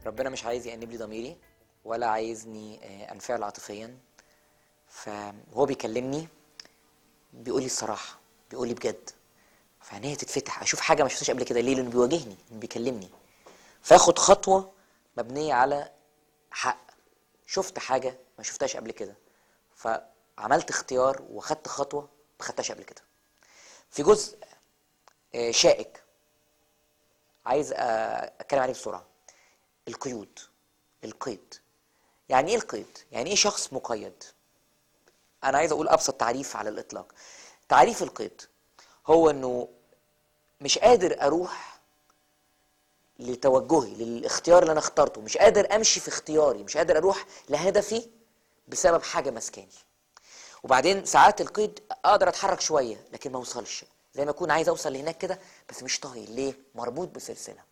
ربنا مش عايز يأنب لي ضميري ولا عايزني آه، انفعل عاطفيا فهو بيكلمني بيقول لي الصراحه بيقول لي بجد فعينيا تتفتح اشوف حاجه ما شفتهاش قبل كده ليه لانه بيواجهني إنه بيكلمني فاخد خطوه مبنيه على حق شفت حاجه ما شفتهاش قبل كده فعملت اختيار واخدت خطوه ما خدتهاش قبل كده في جزء آه، شائك عايز آه، اتكلم عليه بسرعه القيود القيد يعني ايه القيد يعني ايه شخص مقيد انا عايز اقول ابسط تعريف على الاطلاق تعريف القيد هو انه مش قادر اروح لتوجهي للاختيار اللي انا اخترته مش قادر امشي في اختياري مش قادر اروح لهدفي بسبب حاجه ماسكاني وبعدين ساعات القيد اقدر اتحرك شويه لكن ما اوصلش زي ما اكون عايز اوصل لهناك كده بس مش طايق ليه مربوط بسلسله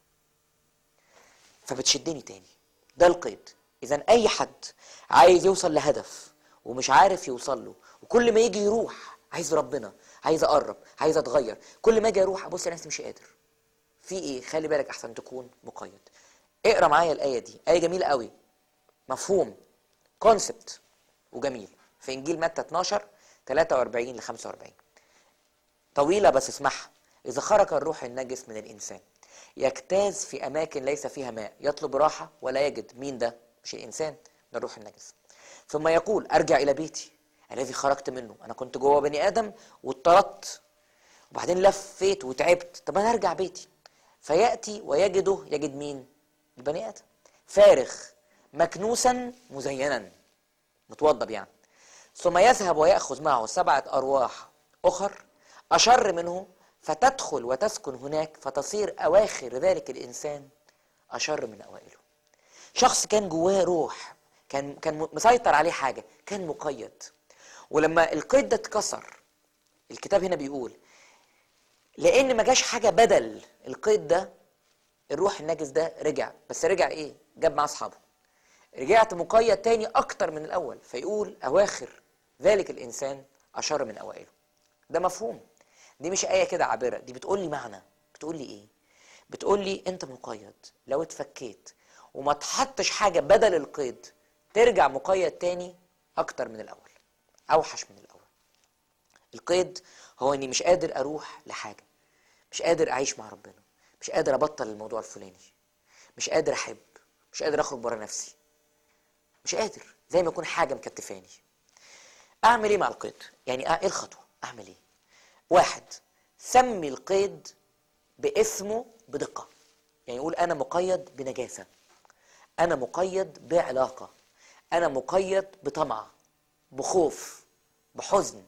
فبتشدني تاني ده القيد اذا اي حد عايز يوصل لهدف ومش عارف يوصل له وكل ما يجي يروح عايز ربنا عايز اقرب عايز اتغير كل ما اجي اروح ابص لنفسي مش قادر في ايه خلي بالك احسن تكون مقيد اقرا معايا الايه دي ايه جميله قوي مفهوم كونسبت وجميل في انجيل متى 12 43 ل 45 طويله بس اسمعها اذا خرج الروح النجس من الانسان يجتاز في اماكن ليس فيها ماء يطلب راحه ولا يجد مين ده مش الانسان ده الروح النجس ثم يقول ارجع الى بيتي الذي خرجت منه انا كنت جوه بني ادم واضطردت وبعدين لفيت وتعبت طب انا ارجع بيتي فياتي ويجده يجد مين البني ادم فارغ مكنوسا مزينا متوضب يعني ثم يذهب ويأخذ معه سبعة أرواح أخر أشر منه فتدخل وتسكن هناك فتصير أواخر ذلك الإنسان أشر من أوائله شخص كان جواه روح كان كان مسيطر عليه حاجة كان مقيد ولما القيد ده اتكسر الكتاب هنا بيقول لأن ما جاش حاجة بدل القيد ده الروح النجس ده رجع بس رجع إيه؟ جاب مع أصحابه رجعت مقيد تاني أكتر من الأول فيقول أواخر ذلك الإنسان أشر من أوائله ده مفهوم دي مش آية كده عابرة دي بتقول لي معنى بتقول لي إيه بتقول لي أنت مقيد لو اتفكيت وما تحطش حاجة بدل القيد ترجع مقيد تاني أكتر من الأول أوحش من الأول القيد هو إني مش قادر أروح لحاجة مش قادر أعيش مع ربنا مش قادر أبطل الموضوع الفلاني مش قادر أحب مش قادر أخرج بره نفسي مش قادر زي ما يكون حاجة مكتفاني أعمل إيه مع القيد يعني إيه الخطوة أعمل إيه واحد سمي القيد باسمه بدقة يعني يقول أنا مقيد بنجاسة أنا مقيد بعلاقة أنا مقيد بطمع بخوف بحزن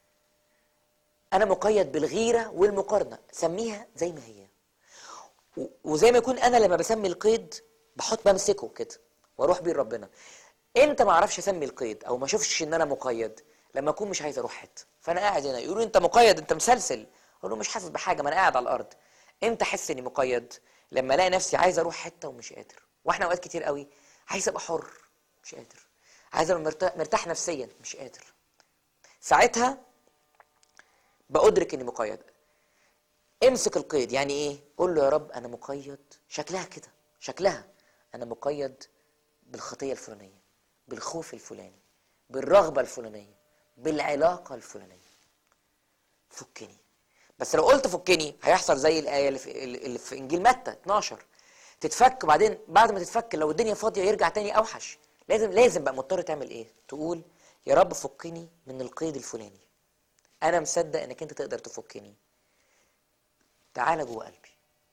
أنا مقيد بالغيرة والمقارنة سميها زي ما هي و- وزي ما يكون أنا لما بسمي القيد بحط بمسكه كده واروح بيه لربنا امتى ما اعرفش اسمي القيد او ما اشوفش ان انا مقيد لما اكون مش عايز اروح حته فانا قاعد هنا يقولوا لي انت مقيد انت مسلسل اقول له مش حاسس بحاجه ما انا قاعد على الارض امتى احس اني مقيد لما الاقي نفسي عايز اروح حته ومش قادر واحنا اوقات كتير قوي عايز ابقى حر مش قادر عايز ابقى مرتاح, مرتاح نفسيا مش قادر ساعتها بأدرك اني مقيد امسك القيد يعني ايه قول له يا رب انا مقيد شكلها كده شكلها انا مقيد بالخطيه الفلانيه بالخوف الفلاني بالرغبه الفلانيه بالعلاقه الفلانيه فكني بس لو قلت فكني هيحصل زي الايه اللي في, اللي في انجيل متى 12 تتفك وبعدين بعد ما تتفك لو الدنيا فاضيه يرجع تاني اوحش لازم لازم بقى مضطر تعمل ايه تقول يا رب فكني من القيد الفلاني انا مصدق انك انت تقدر تفكني تعالى جوه قلبي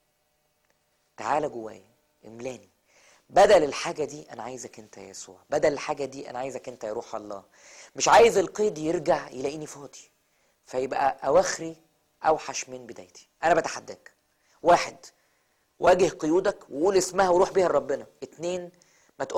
تعالى جوايا املاني بدل الحاجة دي أنا عايزك أنت يا يسوع بدل الحاجة دي أنا عايزك أنت يا روح الله مش عايز القيد يرجع يلاقيني فاضي فيبقى أواخري أوحش من بدايتي أنا بتحداك واحد واجه قيودك وقول اسمها وروح بيها لربنا اتنين